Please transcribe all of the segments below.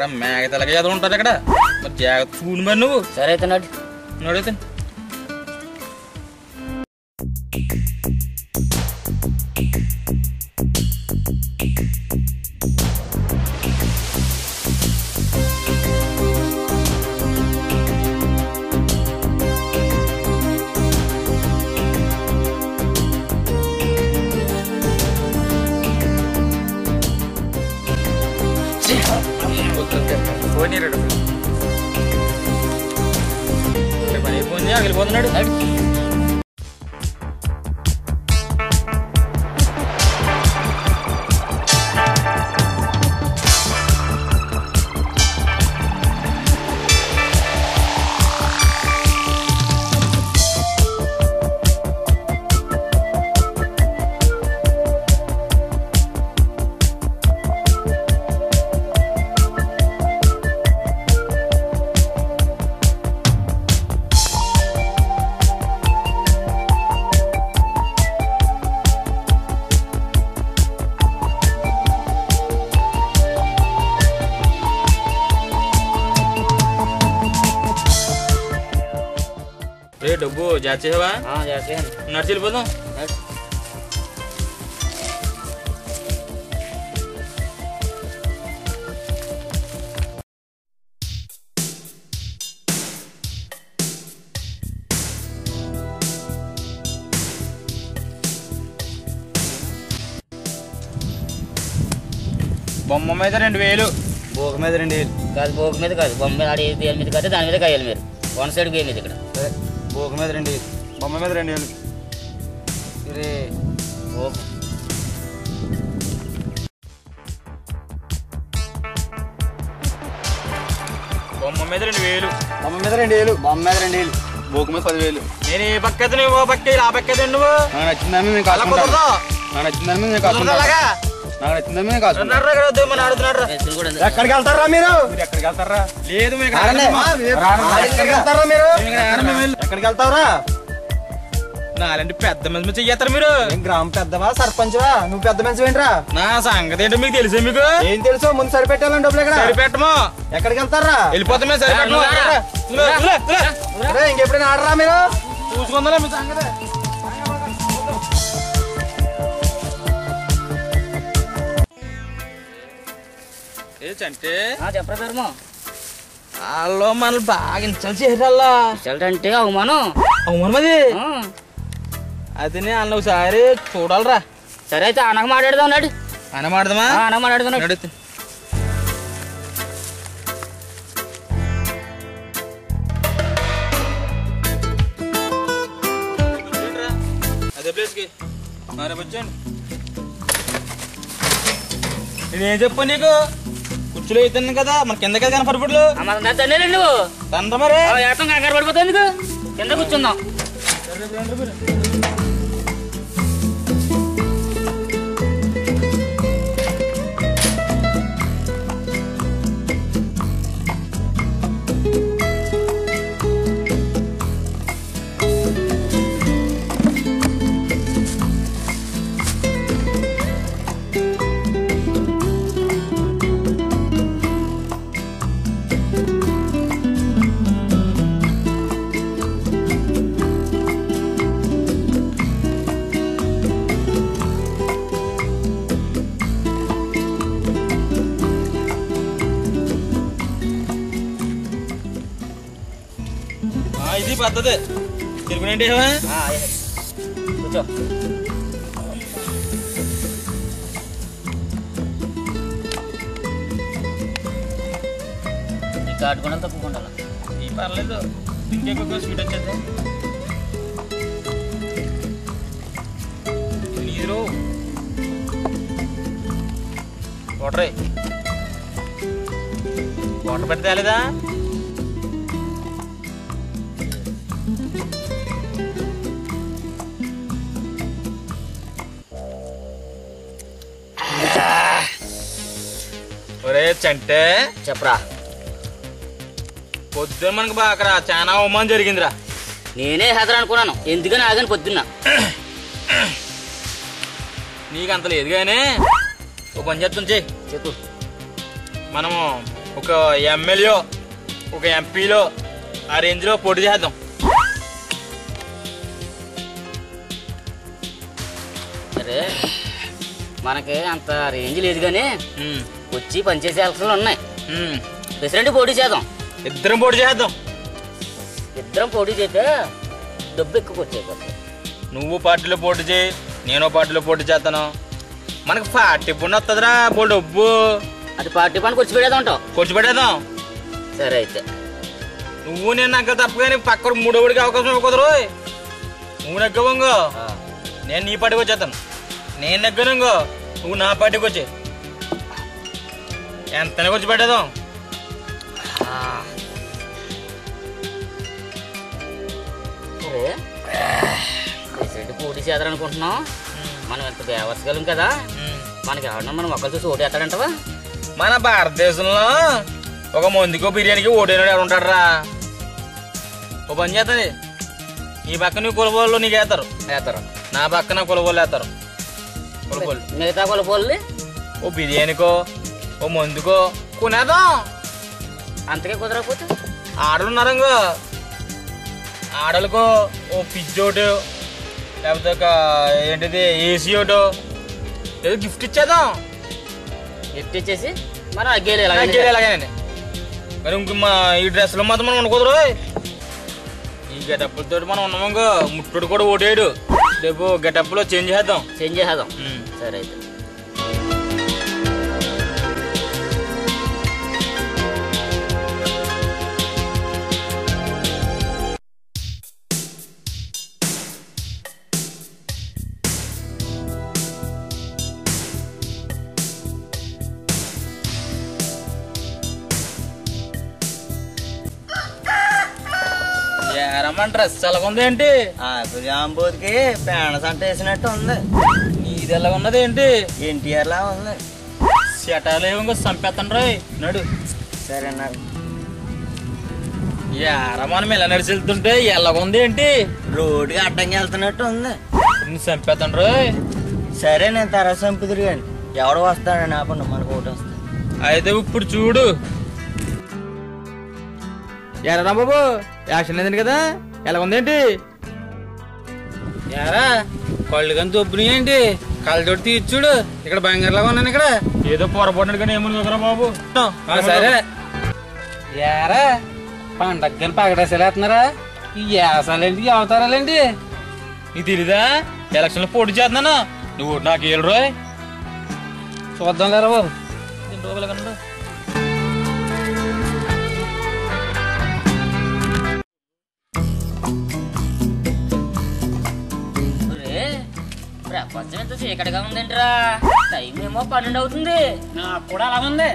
మేఘతలగా చదువు ఉంటారు ఇక్కడ మరి జాగ్రత్త చూడు మరి నువ్వు సరే అయితే నడు నడుగుతా పోనీ రెడు పని అయిపోయింది వెళ్ళిపోతున్నాడు నడు రే డబ్బు జాత్ చేసావా ఆ, చేసేయండి నడిచి వెళ్ళిపోదాం నడు బొమ్మ మీద రెండు వేలు బోక మీద రెండు వేలు కాదు బోకు మీద కాదు బొమ్మ మీద ఆడి దేని మీద కాదు దాని మీద కాయాలి మీరు వన్ సైడ్ గేమ్ ఇది ఇక్కడ సరే బోక మీద రెండు వేలు బొమ్మ మీద రెండు వేలు ఇరే బోకు బొమ్మ మీద రెండు వేలు బొమ్మ మీద రెండు వేలు బొమ్మ మీద రెండు వేలు బోక మీద పదివేలు నేను ఏ పక్క నువ్వు ఓ పక్క ఇలా ఆ పక్క ఎత్తు నువ్వు నాకు నచ్చిందని మేము అలా కాసుకుంటాం కుదరదు నాకు నచ్చిందని మేము కుదరదు కాసుకుంటాం అలాగా నాకు నచ్చిందని మేము కాసుకుంటాం అన్నాడు ఇక్కడ వద్దు మన ఆడుతున్నాడు రా. పెన్సిల్ కూడా ఉంది. ఎక్కడికి వెళ్తారా మీరు మీరు ఎక్కడికి వెళ్తారా లేదు మీకు రారండి. ఎక్కడికి వెళ్తారా మీరు ఎక్కడికి వెళ్తావురా నాలంటి పెద్ద మంది చెయ్యేస్తారు మీరు ఏం గ్రామ పెద్దవా సర్పంచ్వా నువ్వు పెద్ద మనిషి ఏంట్రా నా సంగతి ఏంటో మీకు తెలుసా మీకు ఏం తెలుసు ముందు సరిపెట్టాలని డబ్బులు ఎక్కడ సరిపెట్టము ఎక్కడికి వెళ్తారా వెళ్ళిపోతామే సరిపెట్టము నువ్వు రా. లే, లే, లే. అరే ఇంకెప్పుడైనా ఆడరా మీరు చూసుకుందా మీ సంగతి ఏ చంటే ఆ, చెప్పరా ధర్మ వాళ్ళు మనల్ని బాగా ఇన్సల్ట్ చేసేటల్లా రిజల్ట్ అంటే అవమానం అవును మరి ఆ, అదే అన్న ఒకసారి చూడాలరా సరే అయితే అనక మాట్లాడదాం నడు అని మాడదామా ఆ, అనక మాట్లాడదాం నడు. నడుతు అదే ప్లేస్కి మరి వచ్చాను నేనేం చెప్పు నీకు కుర్చీలో అవుతాను కదా మన కింద కదా కనపడబట్లు ఆ, మరి నా తండ్రి నువ్వు తండ్రి మరి ఆ, ఏటం కంగారు పడిపోతుంది ఎందుకు కింద కూర్చుందాం ఆ, ఇది పద్ధతి తిరుగునండి ఆ, అదే. కూర్చో ఈ కార్డు కూడా తప్పకుండా ఈ పర్లేదు ఇంకెక్కువ స్వీట్ వచ్చేది నీరు వాటరే వాటర్ పెడితే లేదా ఒరే చంటే చెప్పరా పొద్దున్న మనకు బాకరా చాలా అవమానం జరిగిందిరా నేనే హెదర్ అనుకున్నాను ఎందుకని ఆగని పొద్దున్న నీకు అంత లేదు కానీ ఓ పని చెప్తుంది చెయ్యి చెప్పు మనము ఒక ఎమ్మెల్యే ఒక ఎంపీలో ఆ రేంజ్లో పోటీ చేద్దాం సరే మనకి అంత రేంజ్ లేదు కానీ ఉమ్, వచ్చి పనిచేసే అవసరాలు ఉన్నాయి ఉమ్. ప్రెసిడెంట్ పోటీ చేద్దాం ఇద్దరం పోటీ చేద్దాం ఇద్దరం పోటీ చేస్తే డబ్బు ఎక్కువ వచ్చేది నువ్వు పార్టీలో పోటీ చేయి నేను పార్టీలో పోటీ చేస్తాను మనకు పార్టీ పుణ్య వస్తుందిరా బో డబ్బు అది పార్టీ పనికి వచ్చి పెడేది ఉంటావు ఖర్చు పెట్టేద్దాం సరే అయితే నువ్వు నేను నాకు తప్ప కానీ పక్కన మూడోడికి అవకాశం ఇవ్వకూడదు నువ్వు నెగ్గవంగో ఆ, నేను నీ పార్టీకి వచ్చేస్తాను నేను నెగ్గనుంగో నువ్వు నా పార్టీకి వచ్చే ఎంత ఖర్చు పెట్టేద్దాం సరే ప్రెసిడెంట్ పోటీ చేద్దాం అనుకుంటున్నాం మనం ఎంత బేవర్సగలం కదా ఉమ్. మనకి ఎవరన్నా మనం ఒకరు చూసి ఓటేస్తాడంటవా మన భారతదేశంలో ఒక మందికో బిర్యానీకి ఓటైనాడు ఎవడు ఉంటాడరా ఓ పని చేస్తుంది నీ పక్కన నీ కులబోళ్ళు నీకు వేస్తారు వేస్తారు నా పక్కన కులబోళ్ళు వేస్తారు కులబోళ్ళు మిగతా వాళ్ళ పోల్ని ఓ బిర్యానీకో ఓ మందుకో కొనేద్దాం అంతకే కుదరకపోతే ఆడలు ఉన్నారంగో ఆడలకో ఓ పిజ్జి ఒకటి లేకపోతే ఒక ఏంటిది ఏసీ ఒకటో ఏదో గిఫ్ట్ ఇచ్చేద్దాం గిఫ్ట్ ఇచ్చేసి మనం అగ్గేలు అలాగే ఎలాగేనండి మరి ఇంక మా ఈ డ్రెస్లో మాత్రం మనం ఉండకూడదు ఈ గెటప్పులతో మనం ఉన్నామంగో ముట్టుడు కూడా ఓటేయడు రేపు గెటప్లో చేంజ్ చేద్దాం చేంజ్ చేసేద్దాం ఉమ్. సరే అయితే ఏరమ్మ డ్రెస్ ఎలాగుంది ఏంటి జాంబోదికి పేడ సంట వేసినట్టు ఉంది ఇది ఎలాగున్నది ఏంటి ఎన్టీఆర్ లా ఉంది సెటాలు ఏమో చంపేస్తాను రాయ్ నడు సరే నాకు ఏరా మనం ఇలా నడిచి వెళ్తుంటే ఎలాగుంది ఏంటి రోడ్డుకి అడ్డంగా వెళ్తున్నట్టు ఉంది నేను చంపేస్తాను రాయ్ సరే నేను తర్వాత చంపుదురు కానీ ఎవడు వస్తాడని ఆపండి మనకు ఒకటి వస్తాడు అయితే ఇప్పుడు చూడు ఎరా బాబు యాక్షన్ లేదండి కదా ఎలా ఉందేంటి ఎరా కళ్ళు కానీ దొబ్బుని ఏంటి కళ్ళతోటి తీసి చూడు ఇక్కడ బంగారులాగా ఉన్నాను ఇక్కడ ఏదో పొరపాటు కానీ ఏమని కుదరా బాబు సరే ఏరా పండగ కానీ పగడేసేలేస్తున్నారా ఈ యాసాలేంటి ఈ అవతారాలేంటి నీకు తెలీదా ఎలక్షన్లో పోటీ చేస్తున్నాను నువ్వు నాకు ఏళ్ళు రోయ్ చూద్దాం లేరా బాబు రెండు రోజులు కన్నా ఒరే, ప్రపంచం ఎంత చీకటిగా ఉందేంట్రా టైం ఏమో పన్నెండు అవుతుంది నాకు కూడా అలా ఉంది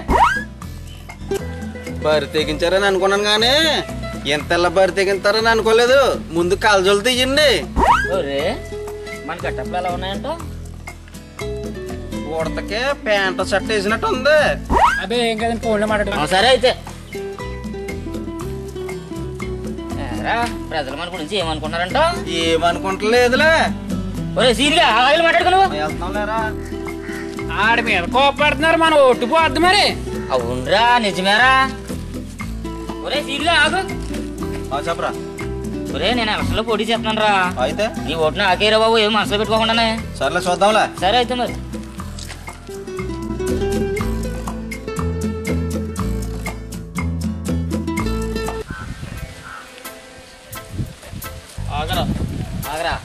బరి తెగించారని అనుకున్నాను కానీ ఎంతలా బరి తెగించారని అనుకోలేదు ముందు కాల్జోలు తీయండి ఒరే మన గట్టప్పులు ఎలా ఉన్నాయంటో ఉడతకే ప్యాంట్ షర్ట్ వేసినట్టు ఉంది అదే ఏం కదండి ఫోన్లో మాట్లాడుకో ఆ, సరే అయితే ఏరా, ప్రజలు మన గురించి ఏమనుకున్నారంట ఏమనుకుంటలేదులే ఒరే సీరియా ఆగలి మాట్లాడుకున్నావు వెళ్తున్నాం లేరా ఆడి మీద కోపడుతున్నారు మన ఓటు పోద్ది మరి అవునరా నిజమేరా ఒరే సీరియా ఆగు ఆ, చెప్పరా ఒరే నేను ఎలక్షన్లో పోటీ చేస్తున్నాను రా అయితే నీ ఓటున ఆకేరా బాబు ఏం మనసులో పెట్టుకోకుండానే సర్లే చూద్దాంలే సరే అయితే మరి ఆగరా ఆగరా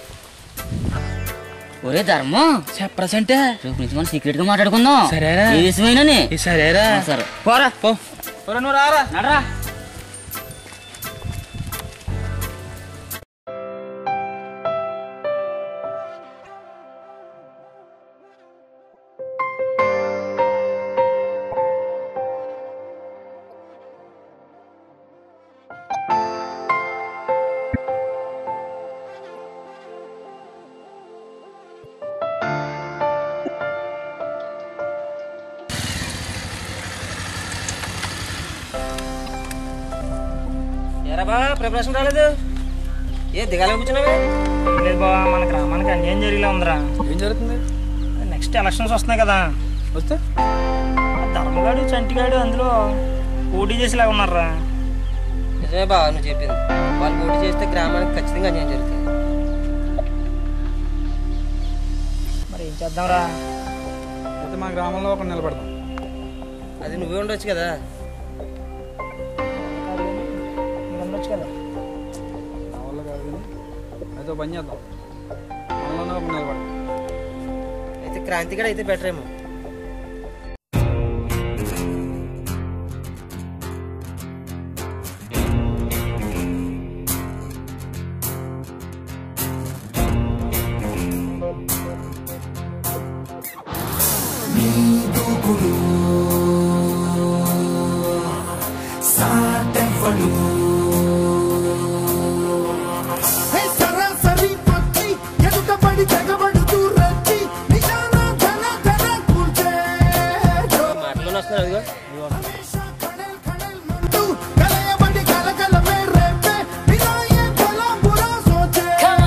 ఒరే ధర్మం చెప్పరస్ అంటే రేపు నుంచి మనం సీక్రెట్ గా మాట్లాడుకుందాం సరేరా. ఏ విషయమైనని సరేరా ఆ, సరే పోరా పో ఒరే నువ్వు రారా నడరా ఏరా బా ప్రిపరేషన్ రాలేదు ఏ దిగాలి కూర్చున్నావే లేదు బాబా మన గ్రామానికి అన్యాయం జరిగేలా ఉందిరా ఏం జరుగుతుంది నెక్స్ట్ ఎలక్షన్స్ వస్తున్నాయి కదా వస్తే ధర ధర్మగాడు చంటిగాడు అందులో పోటీ చేసేలా ఉన్నారా నిజమే బావ నువ్వు చెప్పింది వాళ్ళు పోటీ చేస్తే గ్రామానికి ఖచ్చితంగా అన్యాయం జరుగుతుంది మరి ఏం చేద్దాంరా అయితే మా గ్రామంలో ఒకటి నిలబడతాం అది నువ్వే ఉండొచ్చు కదా మీరు ఉండొచ్చు కదా నా వల్ల కాదు కానీ అయితే ఒక పని చేద్దాం మనలోనే ఒకటి నిలబడతాం అయితే క్రాంతిగడ అయితే బెటర్ ఏమో సరాసరి పచ్చి ఎదుట పడి తెగబడుతూ రచ్చి నిజాన ధన ధన కూల్చే మాటలోనే వస్తున్నారు అదిగో కణల్ కణల్ మంటూ కలయబడి కలకలమే రేపే వినాయే బలా బురా సోచే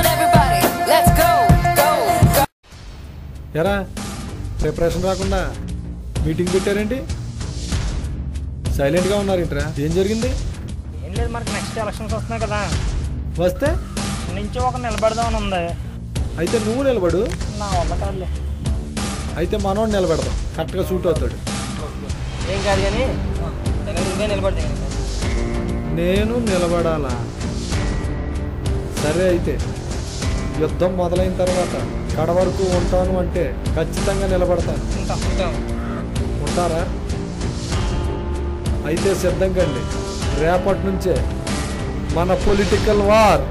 ఎరా ప్రిపరేషన్ రాకుండా మీటింగ్ పెట్టారేంటి సైలెంట్గా ఉన్నారు ఇంట్రా ఏం జరిగింది ఏం లేదు మనకి నెక్స్ట్ ఎలక్షన్స్ వస్తున్నాయి కదా వస్తే నుంచి ఒక నిలబడదామని ఉంది అయితే నువ్వు నిలబడు నా వల్ల కాదులే అయితే మనోడు నిలబెడదాం కరెక్ట్గా సూట్ అవుతాడు ఏం కాదు కానీ దగ్గర నువ్వే నిలబడితే కనుక. నేను నిలబడాలా సరే అయితే యుద్ధం మొదలైన తర్వాత కడ వరకు ఉంటాను అంటే ఖచ్చితంగా నిలబడతాను ఉంటాం ఉంటాం ఉంటారా అయితే సిద్ధంగా అండి రేపటి నుంచే మన పొలిటికల్ వార్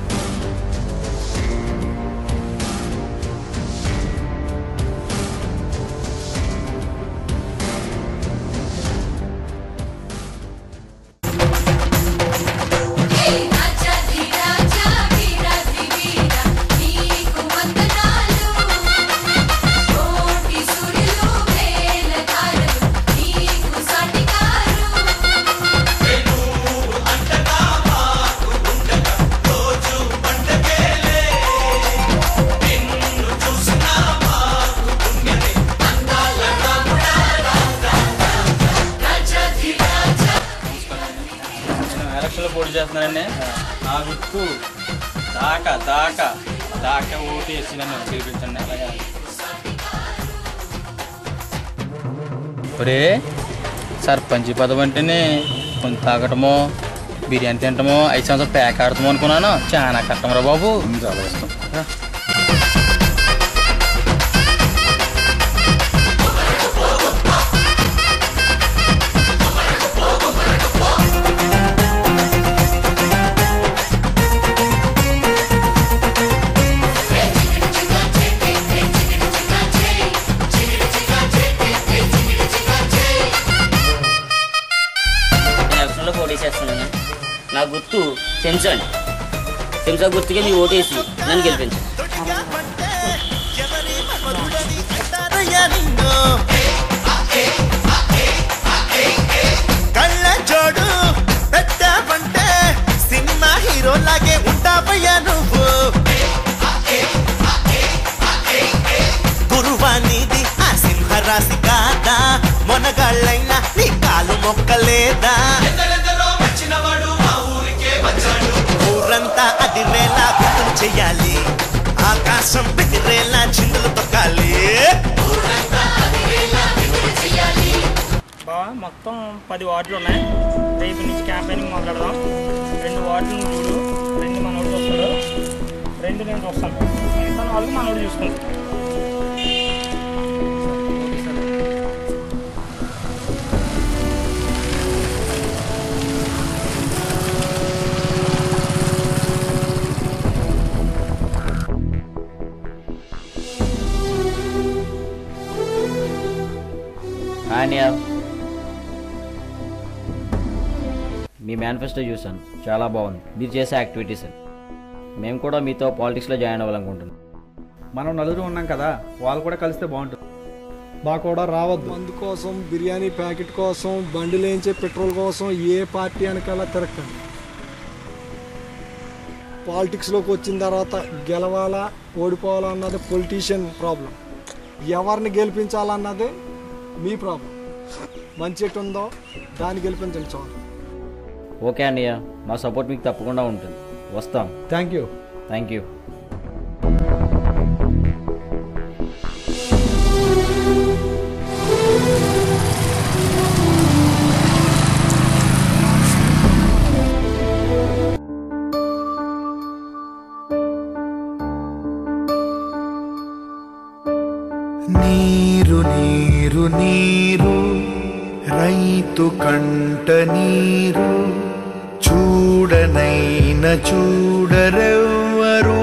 నేను ఎలక్షన్లో పోటీ చేస్తున్నానండి నా గుర్తు దాకా దాకా దాకా ఓటు వేసి నన్ను గెలిపించండి ఒరే సర్పంచ్ పదవి అంటేనే కొంత తాగటమో బిర్యానీ తింటమో ఐదు సంవత్సరాలు ప్యాక్ ఆడతామో అనుకున్నాను చాలా కష్టం రా బాబు చాలా ఇష్టం నేను ఎలక్షన్లో పోటీ చేస్తున్నాను నా గుర్తు చెంచా అండి చెంచా గుర్తుకే మీ ఓటేసి నన్ను గెలిపించండి కళ్ళ జోడు పెట్టావంటే సినిమా హీరో లాగే ఉంటావయ్యా నువ్వు గురువానిది ఆ సింహరాశి కాదా మొనగాళ్ళైనా నీ కాలు మొక్కలేదా ఊరంతా అదిరేలా గుర్తు చెయ్యాలి ఆకాశం బెదిరేలా చిందులు తొక్కాలి బావా మొత్తం పది వార్డులు ఉన్నాయి రేపు నుంచి క్యాంపెయినింగ్ మొదలెడదాం రెండు వార్డులు నువ్వు చూడు రెండు మనోడు చూస్తాడు రెండు నేను చూస్తాను మిగతా నాలుగు మనోడు చూసుకుంటాడు మీ మేనిఫెస్టో చూశాను చాలా బాగుంది మీరు చేసే యాక్టివిటీస్ మేము కూడా మీతో పాలిటిక్స్లో జాయిన్ అవ్వాలనుకుంటున్నాం మనం నలుగురు ఉన్నాం కదా వాళ్ళు కూడా కలిస్తే బాగుంటుంది మా కూడా రావద్దు మందు కోసం బిర్యానీ ప్యాకెట్ కోసం బండి లేంచే పెట్రోల్ కోసం ఏ పార్టీ వెనకాల తిరగండి పాలిటిక్స్లోకి వచ్చిన తర్వాత గెలవాలా ఓడిపోవాలా అన్నది పొలిటీషియన్ ప్రాబ్లం ఎవరిని గెలిపించాలన్నది మీ ప్రాబ్లం మంచి ఎటు ఉందో దాన్ని గెలిపించండి చాలు ఓకే అన్నయ్య మా సపోర్ట్ మీకు తప్పకుండా ఉంటుంది వస్తాం థ్యాంక్ యూ థ్యాంక్ యూ నీరు నీరు నీరు రైతు కంట నీరు చూడనైన చూడరెవ్వరు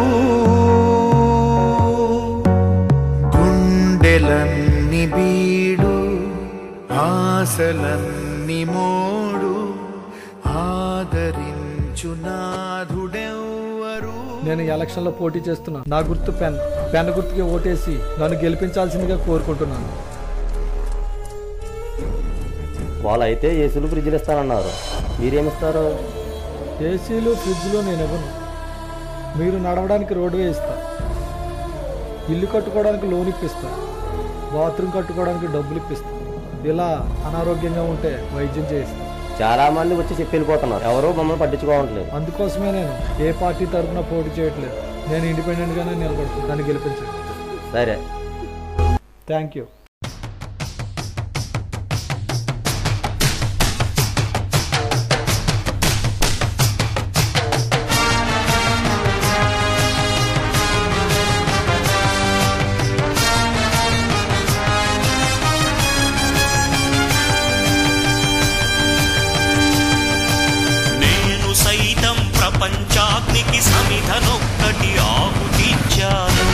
గుండెలన్ని బీడు ఆశలన్ని మోడు ఆదరించు నాథుడెవ్వరు నేను ఎలక్షన్లో పోటీ చేస్తున్నా నా గుర్తు పెన్ పెన్ గుర్తుకి ఓటేసి నన్ను గెలిపించాల్సిందిగా కోరుకుంటున్నాను వాళ్ళైతే ఏసీలు ఫ్రిడ్జ్లు ఇస్తానన్నారు మీరేమిస్తారు ఏసీలు ఫ్రిడ్జ్లు నేను ఇవ్వను మీరు నడవడానికి రోడ్డు వేయిస్తా ఇల్లు కట్టుకోవడానికి లోన్ ఇప్పిస్తా బాత్రూమ్ కట్టుకోవడానికి డబ్బులు ఇప్పిస్తా ఇలా అనారోగ్యంగా ఉంటే వైద్యం చేయిస్తా చాలా మంది వచ్చి చెప్పి వెళ్ళిపోతున్నారు ఎవరు మమ్మల్ని పట్టించుకోవట్లేదు అందుకోసమే నేను ఏ పార్టీ తరఫున పోటీ చేయట్లేదు నేను ఇండిపెండెంట్గానే నిలబడుతాను దాన్ని గెలిపించండి సరే థ్యాంక్ యూ నేను సైతం ప్రపంచాగ్నికి సమిధనొక్కటి ఆహుతిచ్చాను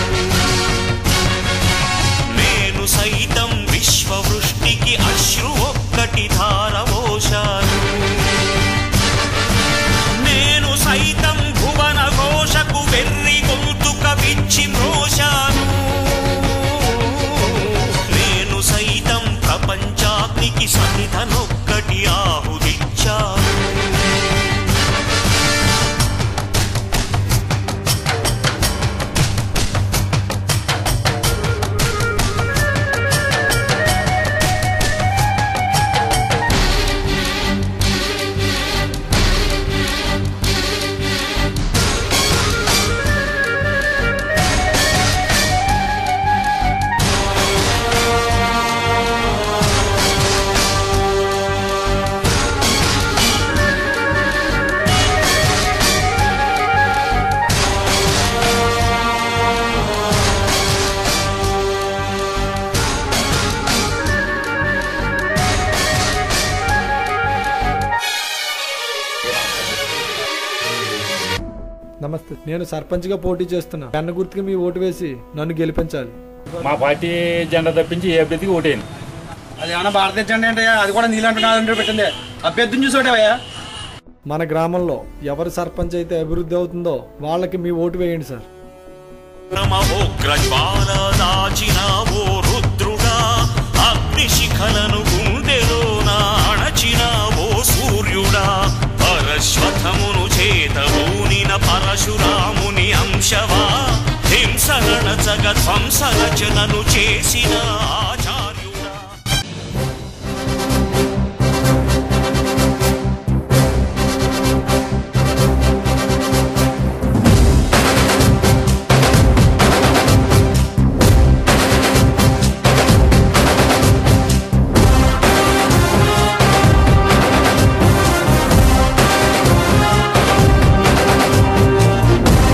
నేను సైతం విశ్వవృష్టికి అశ్రు ఒక్కటి ధారవోశాను నేను సైతం భువన ఘోషకు వెర్రి గొంతుక విచ్చి మ్రోశాను నేను సైతం ప్రపంచాగ్నికి సమిధనొక్కటి ఆహుతిచ్చాను నమస్తే నేను సర్పంచ్గా పోటీ చేస్తున్నా పెన్న గుర్తుకి మీ ఓటు వేసి నన్ను గెలిపించాలి మా పార్టీ జెండా తప్పించి ఏ అభ్యర్థికి ఓటేయండి అది ఏమన్నా భారతీయ జెండా ఏంటయ్యా అది కూడా నీళ్ళంటే పెట్టింది అభ్యర్థిని చూసోటేవయ్యా మన గ్రామంలో ఎవరు సర్పంచ్ అయితే అభివృద్ధి అవుతుందో వాళ్ళకి మీ ఓటు వేయండి సార్ క్రమోగ్రజ్వాల దాచినావో రుద్రుడా అగ్నిశిఖలను గుండెలోన అణచినావో సూర్యుడా పరశ్వథమును చేతవూనిన పరశురాముని అంశవా హింసరణ జగధ్వంస రచనను చేసిన ఆచార్యుడా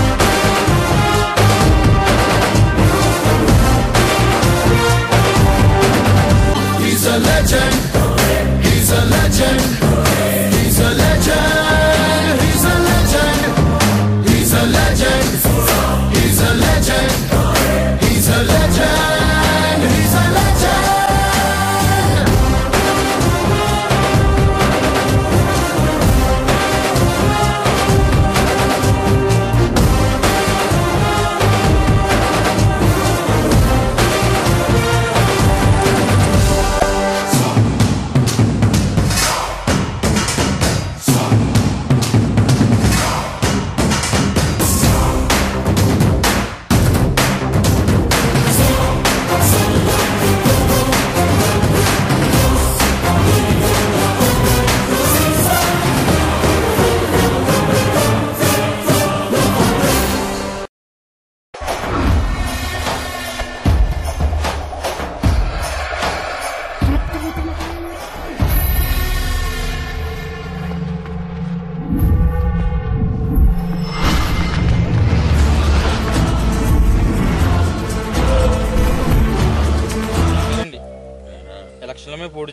నీ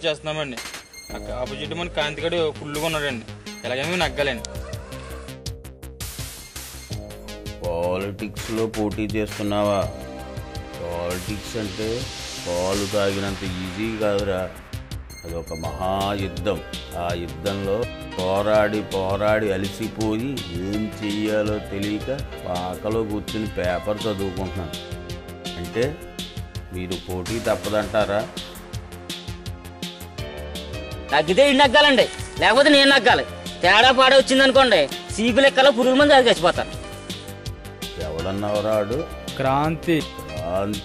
చేస్తున్నామండి ఆపోజిట్ మన కాంతిగడు ఫుల్గా ఉన్నాడండి ఎలాగైనా మేము నగ్గాలండి పాలిటిక్స్లో పోటీ చేస్తున్నావా పాలిటిక్స్ అంటే పాలు తాగినంత ఈజీ కాదురా అది ఒక మహాయుద్ధం ఆ యుద్ధంలో పోరాడి పోరాడి అలసిపోయి ఏం చెయ్యాలో తెలియక పాకలో కూర్చుని పేపర్ చదువుకుంటున్నాను అంటే మీరు పోటీ తప్పదంటారా తగ్గితే ఇటు నగ్గాలండి లేకపోతే నేను నగ్గాలి తేడా పాడ వచ్చింది అనుకోండి సీపు లెక్కలో పురుగుల మంది అది చచ్చిపోతాను ఎవడన్నవరాడు క్రాంతి క్రాంత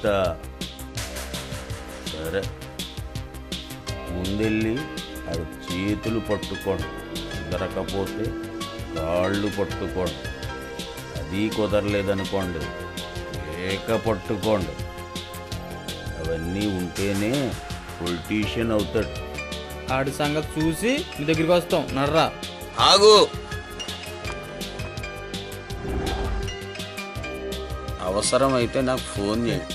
సరే ముందెళ్ళి అది చేతులు పట్టుకోండి కుదరకపోతే కాళ్ళు పట్టుకోండి అది కుదరలేదనుకోండి ఏక పట్టుకోండి అవన్నీ ఉంటేనే పొలిటీషియన్ అవుతాడు ఆడి సంగతి చూసి మీ దగ్గరికి వస్తాం నర్రా ఆగు అవసరం అయితే నాకు ఫోన్ చేయండి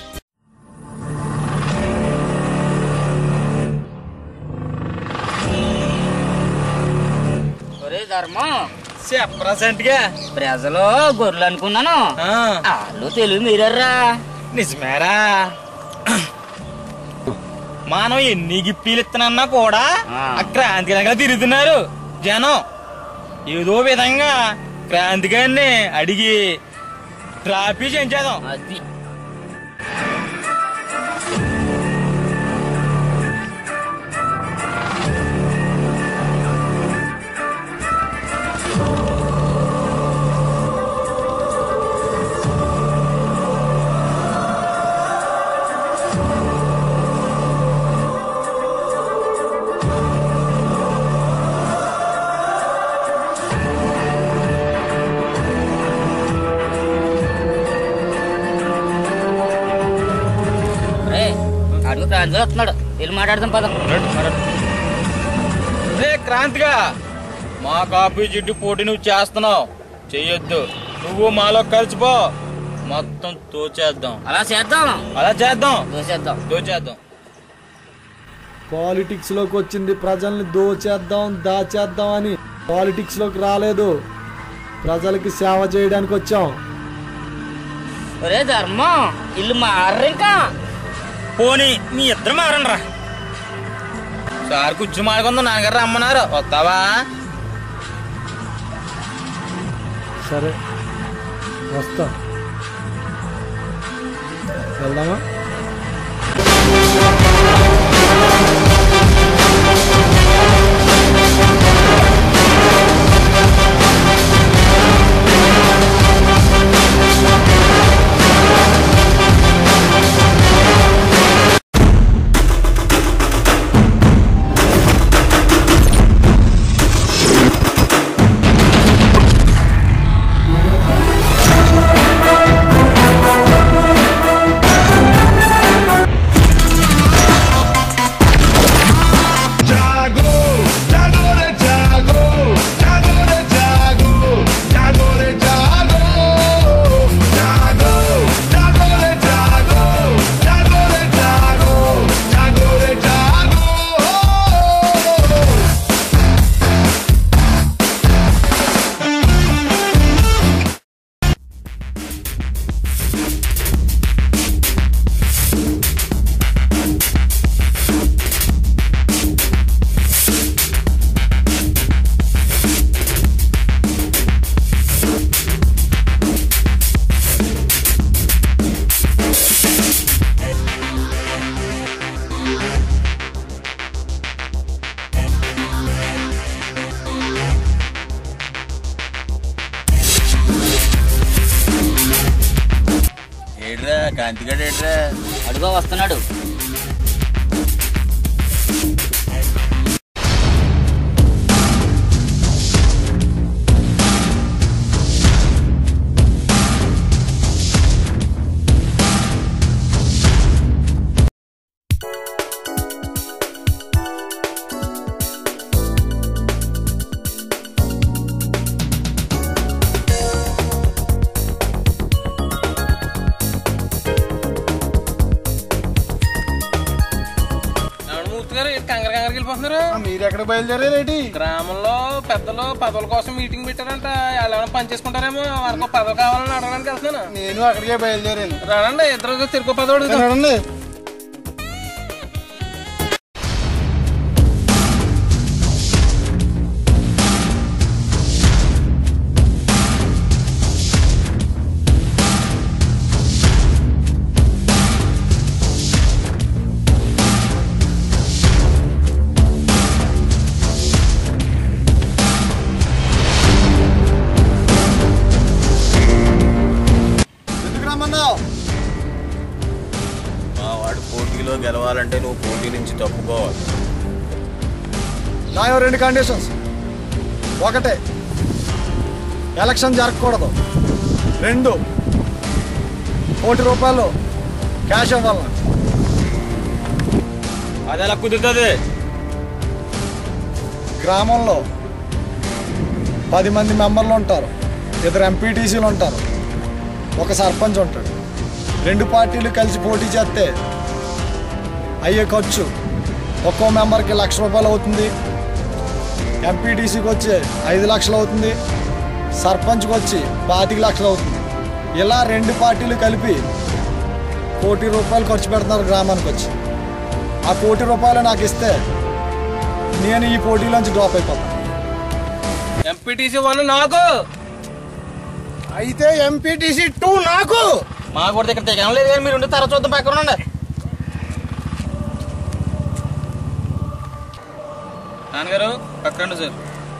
ఒరే ధర్మం చెప్పరాసెంట్ గా ప్రజలు గొర్రెలు అనుకున్నాను వాళ్ళు తెలుగు మీరర్రా నిజమేరా మనం ఎన్ని గిప్పీలు ఇస్తున్నా కూడా ఆ క్రాంతి కనుక తిరుగుతున్నారు జనం ఏదో విధంగా క్రాంతి గారిని అడిగి ట్రాఫీ చేయించేద్దాం అది రే అడుగు క్రాంతి వస్తున్నాడు వెళ్ళి మాట్లాడదాం పదం రే క్రాంతిగా మా కాపీ జిడ్డు పోటీ నువ్వు చేస్తున్నావు చెయ్యొద్దు నువ్వు మాలో కలిసిపో మొత్తం తోచేద్దాం అలా చేద్దాం అలా చేద్దాం దోసేద్దాం తోచేద్దాం పాలిటిక్స్లోకి వచ్చింది ప్రజల్ని దోచేద్దాం దాచేద్దాం అని పాలిటిక్స్లోకి రాలేదు ప్రజలకి సేవ చేయడానికి వచ్చాం ఒరే ధర్మం ఇల్లు మారరు ఇంకా పోనీ మీ ఇద్దరు మారండి రా సార్ కూర్చో మాడుకుందాం నాన్నగారు రమ్మన్నారు వస్తావా సరే వస్తా వెళ్దామా जागो जागो रे जागो जागो रे जागो जागो रे जागो जागो जागो रे जागो जागो रे जागो जागो रे जागो ఏడ్రా కాంతిగాడు ఏడ్రా అడుగో వస్తున్నాడు మీరు ఎక్కడ బయలుదేరేటి గ్రామంలో పెద్దలు పదవుల కోసం మీటింగ్ పెట్టారంట ఎలా పని చేసుకుంటారేమో వాళ్ళకు పదవి కావాలని అడగడానికి వెళ్తున్నాను నేను అక్కడికే బయలుదేరాను రానండి ఇద్దరు తిరుగు పదవి అడుగుతాం రండి ఎందుకు రమ్మన్నావు మా వాడు పోటీలో గెలవాలంటే నువ్వు పోటీ నుంచి తప్పుకోవాలి నా రెండు కండిషన్స్ ఒకటే ఎలక్షన్ జరగకూడదు రెండు కోటి రూపాయలు క్యాష్ ఇవ్వాలి అది ఎలా కుదురుతుంది గ్రామంలో పది మంది మెంబర్లు ఉంటారు ఇద్దరు ఎంపీటీసీలు ఉంటారు ఒక సర్పంచ్ ఉంటాడు రెండు పార్టీలు కలిసి పోటీ చేస్తే అయ్యే ఖర్చు ఒక్కో మెంబర్కి లక్ష రూపాయలు అవుతుంది ఎంపీటీసీకి వచ్చి ఐదు లక్షలు అవుతుంది సర్పంచ్కి వచ్చి పాతిక లక్షలు అవుతుంది ఇలా రెండు పార్టీలు కలిపి కోటి రూపాయలు ఖర్చు పెడుతున్నారు గ్రామానికి వచ్చి ఆ కోటి రూపాయలు నాకు ఇస్తే నేను ఈ పోటీలోంచి డ్రాప్ అయిపోతాను ఎంపీటీసీ వన్ నాకు అయితే ఎంపీటీసీ టూ నాకు మా కూడా ఇక్కడ తెగడం లేదు కానీ మీరు ఉండే తర్వాత చూద్దాం పక్కన ఉండండి నాన్నగారు పక్కన సార్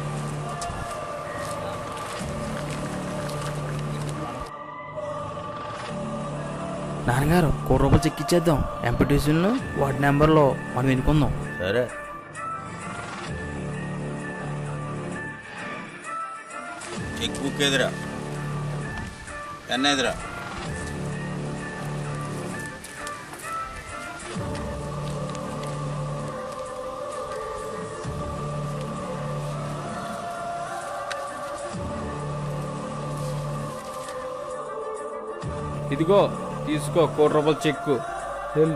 నాన్నగారు కోటి రూపాయలు చెక్ ఇచ్చేద్దాం ఎంపీటీసీలను వార్డు నెంబర్లో మనం ఎన్నుకుందాం సరే చెక్ బుక్ ఎదురా పెన్ ఎదురా ఇదిగో తీసుకో కోటి రూపాయలు చెక్కు వెళ్ళు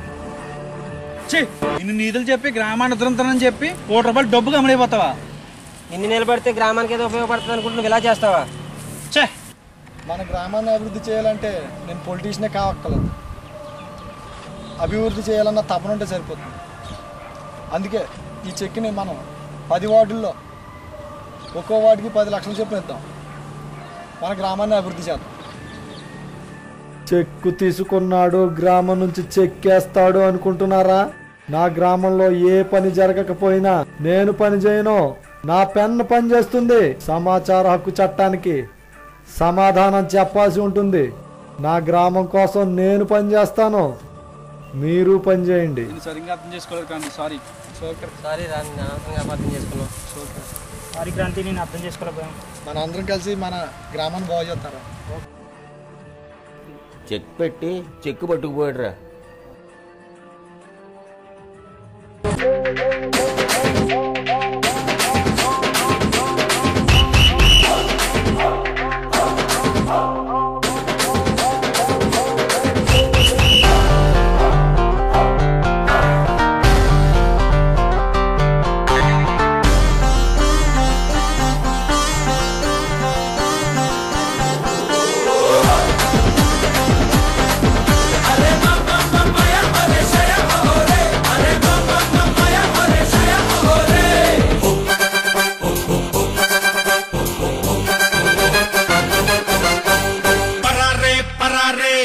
ఇన్ని నీతులు చెప్పి గ్రామాన్ని ఉద్ధరించానని చెప్పి కోటి రూపాయలు డబ్బు గమనైపోతావా ఇన్ని నిలబడితే గ్రామానికి ఏదో ఉపయోగపడుతుంది అనుకుంటే నువ్వు ఇలా చేస్తావా ఛే మన గ్రామాన్ని అభివృద్ధి చేయాలంటే నేను పొలిటీషియనే కావక్కలేదు అభివృద్ధి చేయాలన్న తపన ఉంటే సరిపోతుంది అందుకే ఈ చెక్ని మనం పది వార్డుల్లో ఒక్కో వార్డుకి పది లక్షలు చొప్పున ఇద్దాం మన గ్రామాన్ని అభివృద్ధి చేద్దాం చెక్కు తీసుకున్నాడు గ్రామం నుంచి చెక్కేస్తాడు అనుకుంటున్నారా నా గ్రామంలో ఏ పని జరగకపోయినా నేను పని చేయను నా పెన్ పని చేస్తుంది సమాచార హక్కు చట్టానికి సమాధానం చెప్పాల్సి ఉంటుంది నా గ్రామం కోసం నేను పని చేస్తాను మీరు పని చేయండి నేను సరిగ్గా అర్థం చేసుకోలేదు కానీ సారీ సారీ రా నేను అనవసరంగా అబద్ధం చేసుకున్నాం వారి క్రాంతి నేను అర్థం చేసుకోలేకపోయాను మన అందరం కలిసి మన గ్రామాన్ని బాగు చేస్తారా చెక్ పెట్టి చెక్ పట్టుకుపోయాడురా పరారే పరారే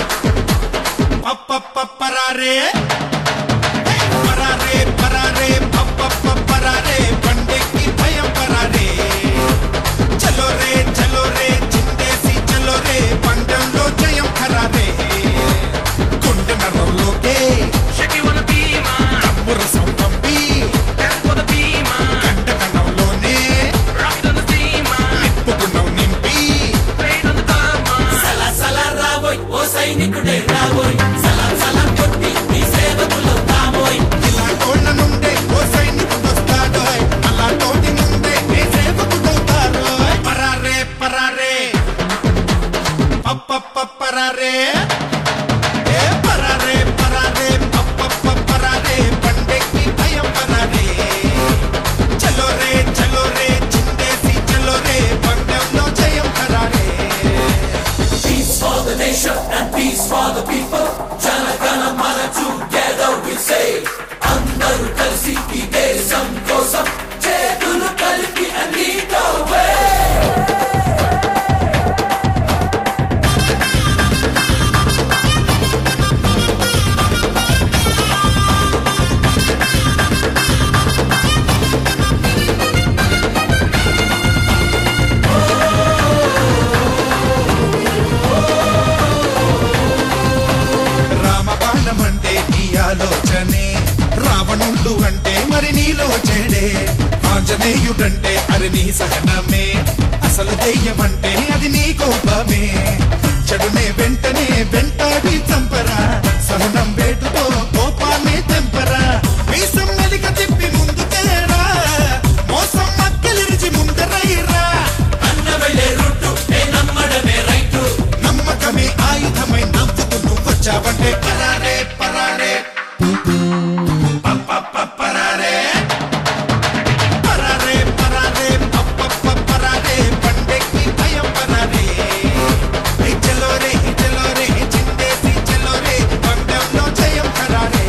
పప్ప పరారే పరారే పరారే పప్ప పరారే బండెక్కి భయం పరారే చలో రే చలో రే చిందేసి చలో రే పండంలో జయం ఖరారే గుండె నరంలోకే తమ్ముర సంపంపి గంట కణంలోనే నిప్పు గుణం నింపి సల సల రాబోయ్ ఓ సైనికుడే రాబోయ్ సల సల కొట్టి మీ ఆంజనేయుడంటే అది నీ సహనమే అసలు దెయ్యమంటే అది నీ కోపమే చెడునే వెంటనే వెంటాడి చంపరా సహనం వేటుతో కోపాన్ని తెంపరా మీసం మెలిక తిప్పి ముందుకేరా మోసం మక్కలిరిచి ముందరైరా అన్న వెళ్ళే రొట్టు నమ్మడమే రైటు నమ్మకమే ఆయుధమై నవ్వుతూ నువ్వొచ్చావంటే పరారే పరారే పప్ప పరారే పరారే పరారే పప్ప పరారే పండెక్కి భయం పరారే హే చలో రే హే చలో రే హే చిందేసి చలో రే పందెంలో జయం పరారే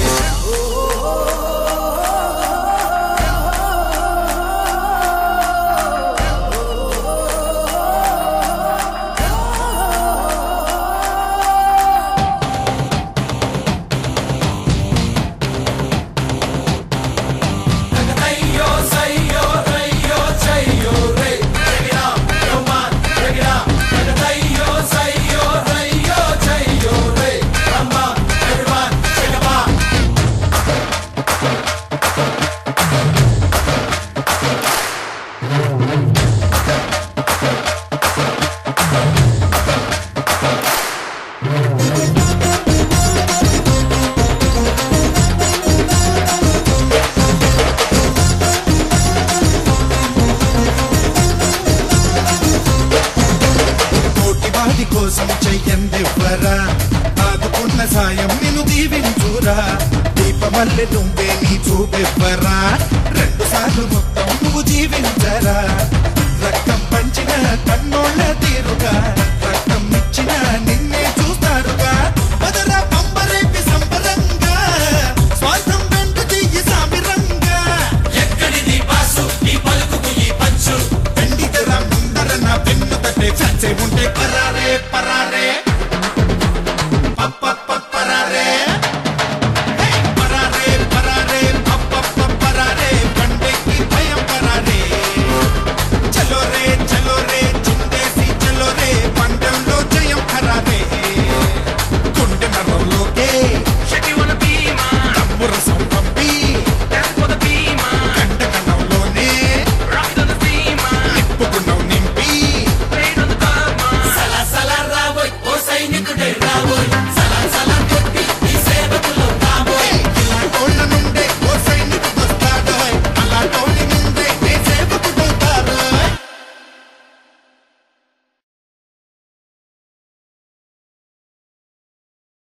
అయ్యో సయ్యో రయ్యో చయ్యో రే Check it out, come on, check it out. అయ్యో సయ్యో రయ్యో చయ్యో రే Come on, everyone, check it out. కోటి వాడి కోసం చెయ్యందివ్వరా ఆదుకున్న సాయం నిన్ను దీవించురా దీపమల్లె నువ్వే నీ చూపివ్వరా రెండు సార్లు మొత్తం నువ్వు జీవించరా రక్తం